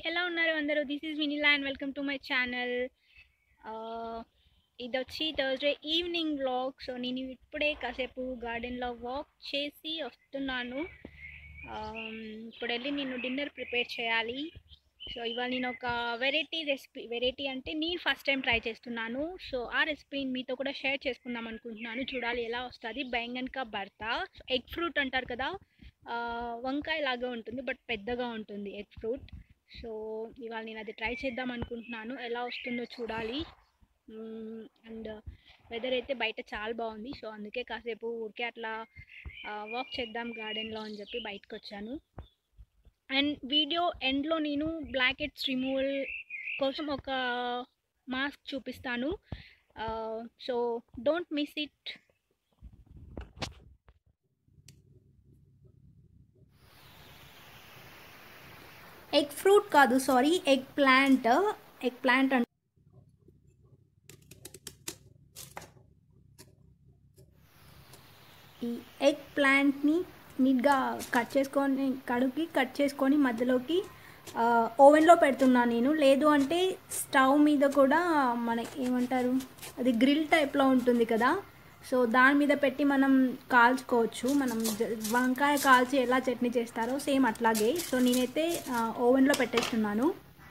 ఎలా ఉన్నారు అందరూ this is Vinila and welcome to my channel ఇది వచ్చి థర్స్డే ఈవినింగ్ వ్లాగ్ సో నేను ఇప్పుడే కాసేపు గార్డెన్లో వాక్ చేసి వస్తున్నాను Um, ఇప్పుడు వెళ్ళి నేను డిన్నర్ ప్రిపేర్ చేయాలి సో ఇవాళ నేను ఒక వెరైటీ రెసిపీ వెరైటీ అంటే నేను ఫస్ట్ టైం ట్రై చేస్తున్నాను సో ఆ రెసిపీని మీతో కూడా షేర్ చేసుకుందాం అనుకుంటున్నాను చూడాలి ఎలా వస్తుంది బెంగన్ కా భర్త ఎగ్ ఫ్రూట్ అంటారు కదా ఆ, వంకాయ లాగా ఉంటుంది బట్ పెద్దగా ఉంటుంది ఎగ్ ఫ్రూట్ సో ఇవాళ నేను అది ట్రై చేద్దాం అనుకుంటున్నాను ఎలా వస్తుందో చూడాలి అండ్ వెదర్ అయితే బయట చాలా బాగుంది సో అందుకే కాసేపు ఊరికే అట్లా వాక్ చేద్దాం గార్డెన్లో అని చెప్పి బయటకు వచ్చాను అండ్ వీడియో ఎండ్లో నేను బ్లాక్ హెడ్స్ రిమూవల్ కోసం ఒక మాస్క్ చూపిస్తాను so don't miss it egg fruit కాదు sorry eggplant eggplant అంటే ఈ ఎగ్ ప్లాంట్ని నీట్గా కట్ చేసుకొని కడుగి కట్ చేసుకొని మధ్యలోకి ఆ, ఓవెన్లో పెడుతున్నాను నేను లేదు అంటే స్టవ్ మీద కూడా మన ఏమంటారు అది గ్రిల్ టైప్లో ఉంటుంది కదా సో దాని మీద పెట్టి మనం కాల్చుకోవచ్చు మనం జ- వంకాయ కాల్చి ఎలా చట్నీ చేస్తారో సేమ్ అట్లాగే సో నేనైతే ఆ, ఓవెన్లో పెట్టేస్తున్నాను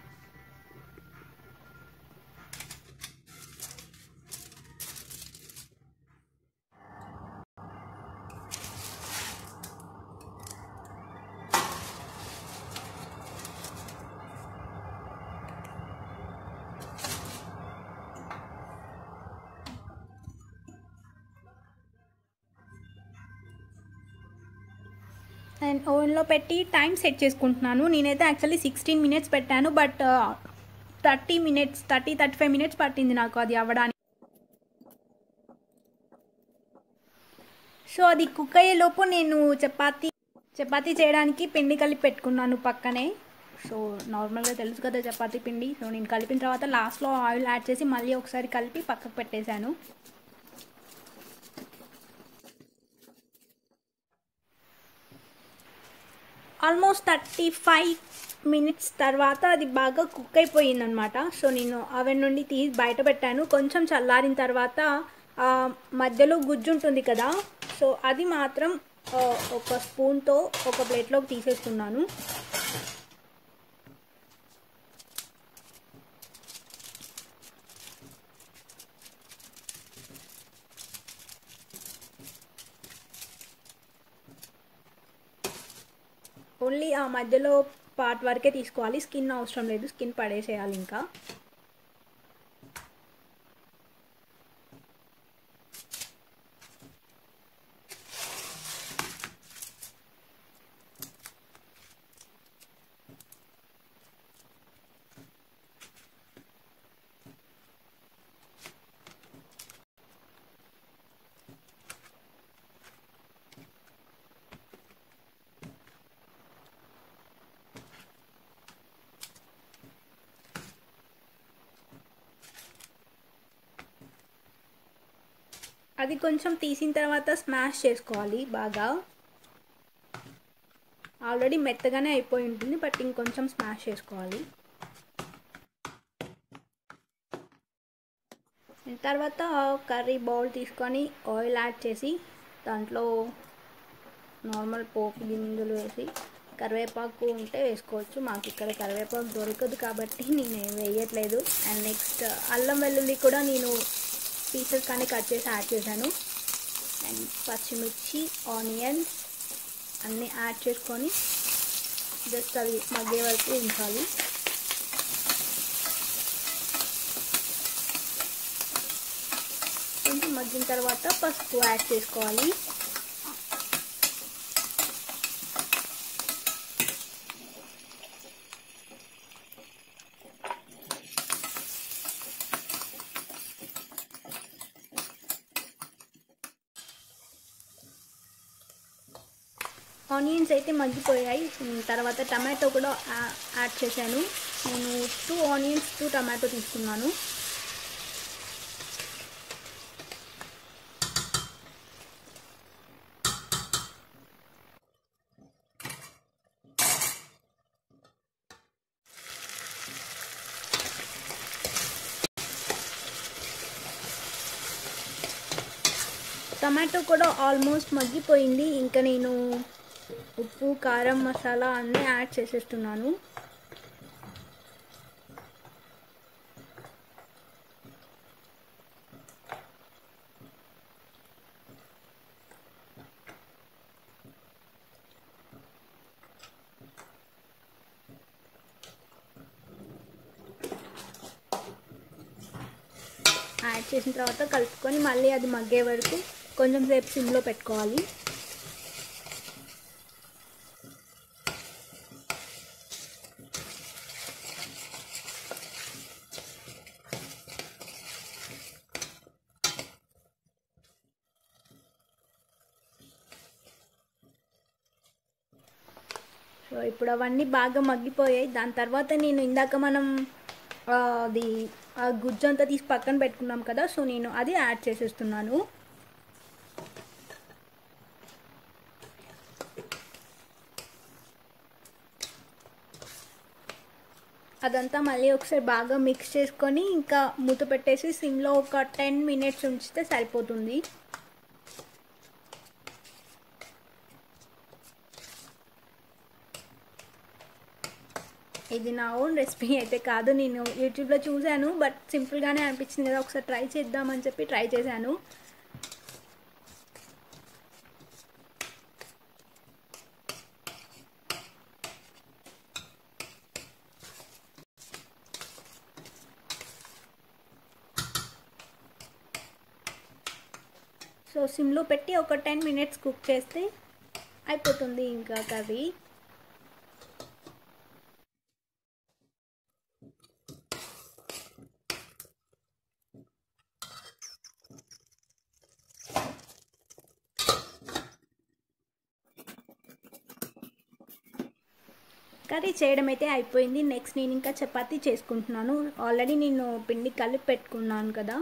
అండ్ ఓవెన్లో పెట్టి టైం సెట్ చేసుకుంటున్నాను నేనైతే యాక్చువల్లీ సిక్స్టీన్ మినిట్స్ పెట్టాను but thirty minutes thirty thirty five minutes పట్టింది నాకు అది అవ్వడానికి సో అది కుక్ అయ్యేలోపు నేను చపాతీ చపాతీ చేయడానికి పిండి కలిపి పెట్టుకున్నాను పక్కనే సో నార్మల్గా తెలుసు కదా చపాతీ పిండి సో నేను కలిపిన తర్వాత లాస్ట్లో ఆయిల్ యాడ్ చేసి మళ్ళీ ఒకసారి కలిపి పక్కకు పెట్టేశాను ఆల్మోస్ట్ థర్టీ ఫైవ్ మినిట్స్ తర్వాత అది బాగా కుక్ అయిపోయింది అనమాట సో నేను అవెన్ నుండి తీసి బయట పెట్టాను కొంచెం చల్లారిన తర్వాత ఆ మధ్యలో గుజ్జు ఉంటుంది కదా సో అది మాత్రం ఆ, ఒక స్పూన్తో ఒక ప్లేట్లోకి తీసేస్తున్నాను ఓన్లీ ఆ మధ్యలో పార్ట్ వరకే తీసుకోవాలి స్కిన్ అవసరం లేదు స్కిన్ పడేసేయాలి ఇంకా అది కొంచెం తీసిన తర్వాత స్మాష్ చేసుకోవాలి బాగా ఆల్రెడీ మెత్తగానే అయిపోయి ఉంటుంది బట్ ఇంకొంచెం స్మాష్ చేసుకోవాలి తర్వాత కర్రీ బౌల్ తీసుకొని ఆయిల్ యాడ్ చేసి దాంట్లో నార్మల్ పోపు గింజలు వేసి కరివేపాకు ఉంటే వేసుకోవచ్చు మాకు ఇక్కడ కరివేపాకు దొరకదు కాబట్టి నేను వేయట్లేదు అండ్ నెక్స్ట్ అల్లం వెల్లుల్లి కూడా నేను పీసెస్ కానీ కట్ చేసి యాడ్ చేశాను అండ్ పచ్చిమిర్చి ఆనియన్స్ అన్నీ యాడ్ చేసుకొని జస్ట్ అవి మగ్గే వరకు ఉంచాలి కొంచెం మగ్గిన తర్వాత పసుపు యాడ్ చేసుకోవాలి ఆనియన్స్ అయితే మగ్గిపోయాయి ఉమ్, తర్వాత టమాటో కూడా యా- యాడ్ చేశాను నేను టూ ఆనియన్స్ టూ టమాటో తీసుకున్నాను టమాటో కూడా ఆల్మోస్ట్ మగ్గిపోయింది ఇంకా నేను ఉప్పు కారం మసాలా అన్నీ యాడ్ చేసేస్తున్నాను యాడ్ చేసిన తర్వాత కలుపుకొని మళ్ళీ అది మగ్గే వరకు కొంచెం సేపు సిమ్లో పెట్టుకోవాలి సో ఇప్పుడు అవన్నీ బాగా మగ్గిపోయాయి దాని తర్వాత నేను ఇందాక మనం ఆ, అది ఆ గుజ్జు అంతా తీసి పక్కన పెట్టుకున్నాం కదా సో నేను అది యాడ్ చేసేస్తున్నాను అదంతా మళ్ళీ ఒకసారి బాగా మిక్స్ చేసుకొని ఇంకా మూత పెట్టేసి సిమ్లో ఒక టెన్ మినిట్స్ ఉంచితే సరిపోతుంది ఇది నా ఓన్ రెసిపీ అయితే కాదు నేను యూట్యూబ్లో చూశాను బట్ సింపుల్గానే అనిపించింది కదా ఒకసారి ట్రై చేద్దామని చెప్పి ట్రై చేశాను సో సిమ్లో పెట్టి ఒక టెన్ మినిట్స్ కుక్ చేస్తే అయిపోతుంది ఇంకా కర్రీ కర్రీ చేయడం అయితే అయిపోయింది నెక్స్ట్ నేను ఇంకా చపాతీ చేసుకుంటున్నాను ఆల్రెడీ నేను పిండి కలిపి పెట్టుకున్నాను కదా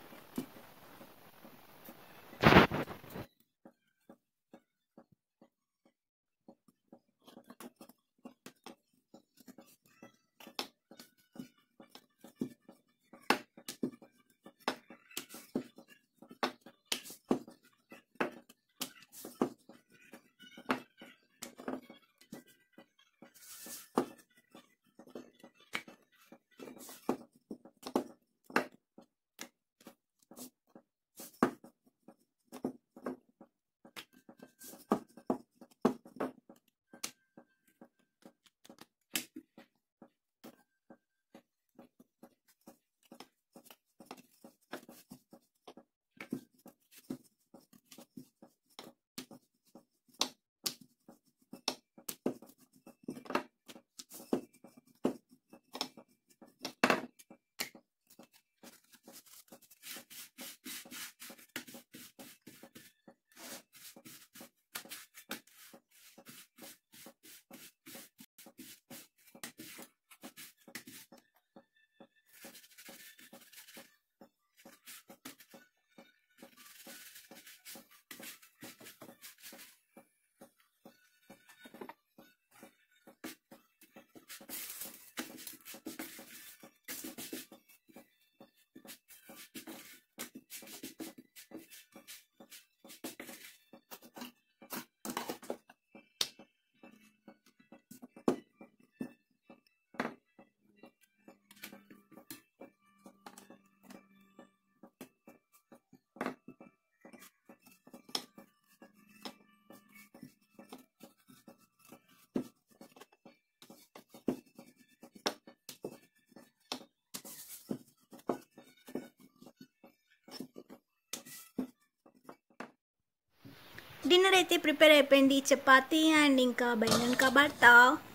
డిన్నర్ అయితే ప్రిపేర్ అయిపోయింది చపాతీ అండ్ ఇంకా బెంగన్ కబార్తా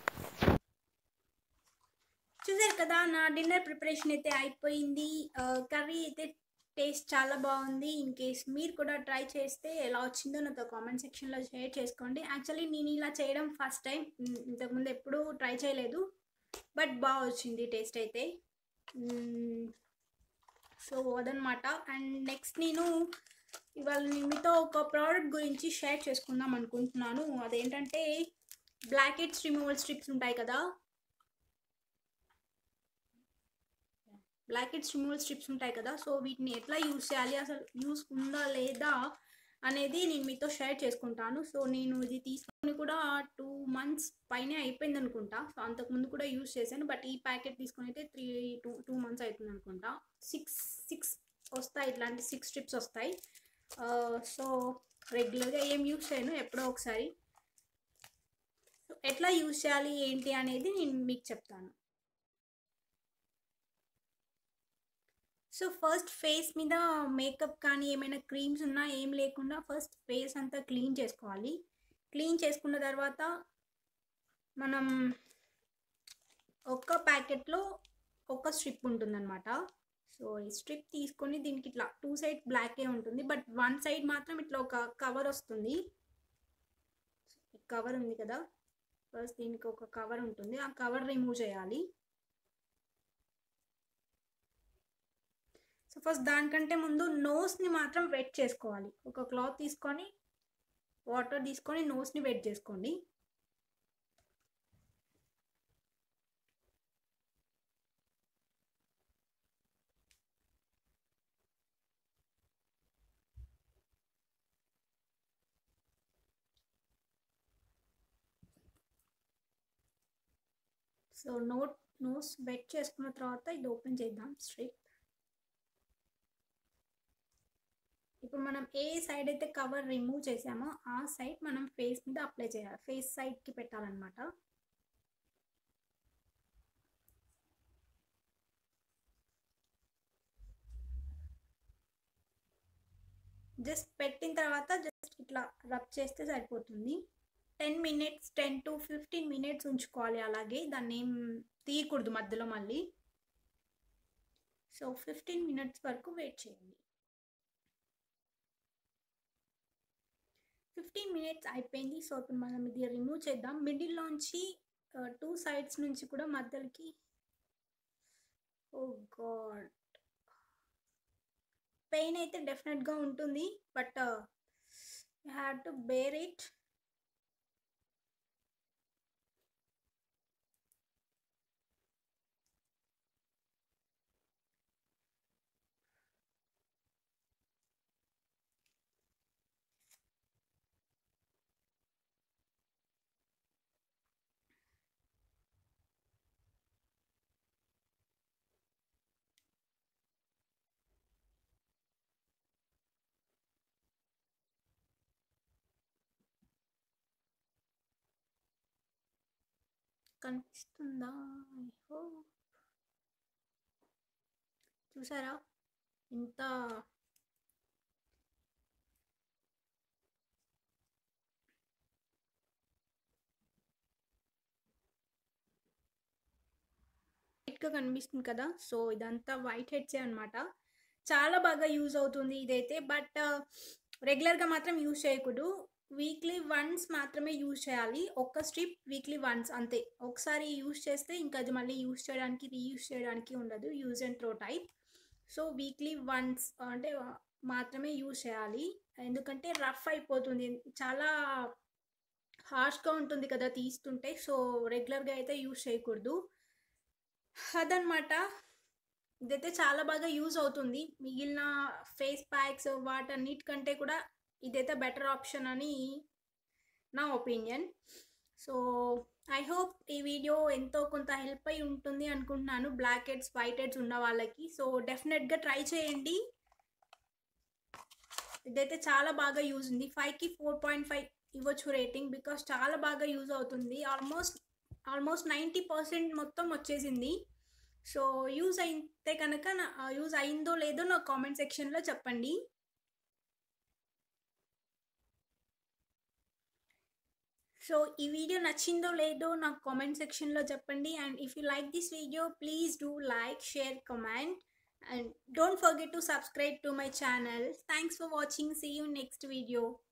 చూసారు కదా నా డిన్నర్ ప్రిపరేషన్ అయితే అయిపోయింది కర్రీ అయితే టేస్ట్ చాలా బాగుంది ఇన్ కేస్ మీరు కూడా ట్రై చేస్తే ఎలా వచ్చిందో నాతో కామెంట్ సెక్షన్లో షేర్ చేసుకోండి యాక్చువల్లీ నేను ఇలా చేయడం ఫస్ట్ టైం ఇంతకుముందు ఎప్పుడూ ట్రై చేయలేదు బట్ బాగా వచ్చింది టేస్ట్ అయితే సో అదనమాట అండ్ నెక్స్ట్ నేను ఇవాళ నేను మీతో ఒక ప్రోడక్ట్ గురించి షేర్ చేసుకుందాం అనుకుంటున్నాను అదేంటంటే బ్లాక్ హెడ్స్ రిమూవల్ స్ట్రిప్స్ ఉంటాయి కదా బ్లాక్ హెడ్స్ రిమూవల్ స్ట్రిప్స్ ఉంటాయి కదా సో వీటిని ఎట్లా యూస్ చేయాలి అసలు యూస్ ఉందా లేదా అనేది నేను మీతో షేర్ చేసుకుంటాను సో నేను ఇది తీసుకొని కూడా టూ మంత్స్ పైనే అయిపోయింది అనుకుంటా సో అంతకుముందు కూడా యూజ్ చేశాను బట్ ఈ ప్యాకెట్ తీసుకొని అయితే త్రీ టూ టూ మంత్స్ అవుతుంది అనుకుంటా సిక్స్ సిక్స్ వస్తాయి ఇట్లాంటి సిక్స్ స్ట్రిప్స్ వస్తాయి సో రెగ్యులర్గా ఏం యూజ్ చేయను ఎప్పుడో ఒకసారి సో ఎట్లా యూజ్ చేయాలి ఏంటి అనేది నేను మీకు చెప్తాను సో ఫస్ట్ ఫేస్ మీద మేకప్ కానీ ఏమైనా క్రీమ్స్ ఉన్నా ఏం లేకుండా ఫస్ట్ ఫేస్ అంతా క్లీన్ చేసుకోవాలి క్లీన్ చేసుకున్న తర్వాత మనం ఒక్క ప్యాకెట్లో ఒక స్ట్రిప్ ఉంటుందన్నమాట సో ఈ స్ట్రిప్ తీసుకొని దీనికి ఇట్లా టూ సైడ్ బ్లాకే ఉంటుంది బట్ వన్ సైడ్ మాత్రం ఇట్లా ఒక కవర్ వస్తుంది కవర్ ఉంది కదా ఫస్ట్ దీనికి ఒక కవర్ ఉంటుంది ఆ కవర్ రిమూవ్ చేయాలి సో ఫస్ట్ దానికంటే ముందు నోస్ని మాత్రం వెట్ చేసుకోవాలి ఒక క్లాత్ తీసుకొని వాటర్ తీసుకొని నోస్ని వెట్ చేసుకోండి సో నోట్ నోస్ వెట్ చేసుకున్న తర్వాత ఇది ఓపెన్ చేద్దాం స్ట్రిప్ ఇప్పుడు మనం ఏ సైడ్ అయితే కవర్ రిమూవ్ చేసామో ఆ సైడ్ మనం ఫేస్ మీద అప్లై చేయాలి ఫేస్ సైడ్కి పెట్టాలన్నమాట జస్ట్ పెట్టిన తర్వాత జస్ట్ ఇట్లా రబ్ చేస్తే సరిపోతుంది ten minutes ten to fifteen minutes ఉంచుకోవాలి అలాగే దాన్ని ఏం తీయకూడదు మధ్యలో మళ్ళీ సో ఫిఫ్టీన్ మినిట్స్ వరకు వెయిట్ చేయండి ఫిఫ్టీన్ మినిట్స్ అయిపోయింది సో ఇప్పుడు మనం ఇది రిమూవ్ చేద్దాం మిడిల్లోంచి టూ సైడ్స్ నుంచి కూడా మధ్యలోకి ఓ గాడ్ పెయిన్ అయితే డెఫినెట్గా ఉంటుంది but you have to bear it కనిపిస్తుందా ఐహో చూసారా ఇంత వైట్గా కనిపిస్తుంది కదా సో ఇదంతా వైట్ హెడ్సే అనమాట చాలా బాగా యూజ్ అవుతుంది ఇదైతే బట్ రెగ్యులర్గా మాత్రం యూజ్ చేయకూడదు వీక్లీ వన్స్ మాత్రమే యూజ్ చేయాలి ఒక్క స్ట్రిప్ వీక్లీ వన్స్ అంతే ఒకసారి యూజ్ చేస్తే ఇంకా అది మళ్ళీ యూజ్ చేయడానికి రీయూజ్ చేయడానికి ఉండదు use and throw type so weekly once అంటే మాత్రమే యూజ్ చేయాలి ఎందుకంటే రఫ్ అయిపోతుంది చాలా హార్ష్గా ఉంటుంది కదా తీస్తుంటే సో రెగ్యులర్గా అయితే యూజ్ చేయకూడదు అదనమాట ఇదైతే చాలా బాగా యూజ్ అవుతుంది మిగిలిన ఫేస్ ప్యాక్స్ వాటన్నిటికంటే కూడా ఇదైతే బెటర్ ఆప్షన్ అని నా ఒపీనియన్ సో ఐ హోప్ ఈ వీడియో ఎంతో కొంత హెల్ప్ అయి ఉంటుంది అనుకుంటున్నాను బ్లాక్ హెడ్స్ వైట్ హెడ్స్ ఉన్న వాళ్ళకి సో డెఫినెట్గా ట్రై చేయండి ఇదైతే చాలా బాగా యూజ్ ఉంది ఫైవ్కి ఫోర్ పాయింట్ ఫైవ్ ఇవ్వచ్చు రేటింగ్ బికాస్ చాలా బాగా యూజ్ అవుతుంది ఆల్మోస్ట్ ఆల్మోస్ట్ నైంటీ పర్సెంట్ మొత్తం వచ్చేసింది సో యూజ్ అయితే కనుక యూజ్ అయిందో లేదో నా కామెంట్ సెక్షన్లో చెప్పండి సో ఈ వీడియో నచ్చిందో లేదో నాకు కామెంట్ సెక్షన్లో చెప్పండి and if you like this video please do like share comment and don't forget to subscribe to my channel thanks for watching see you next video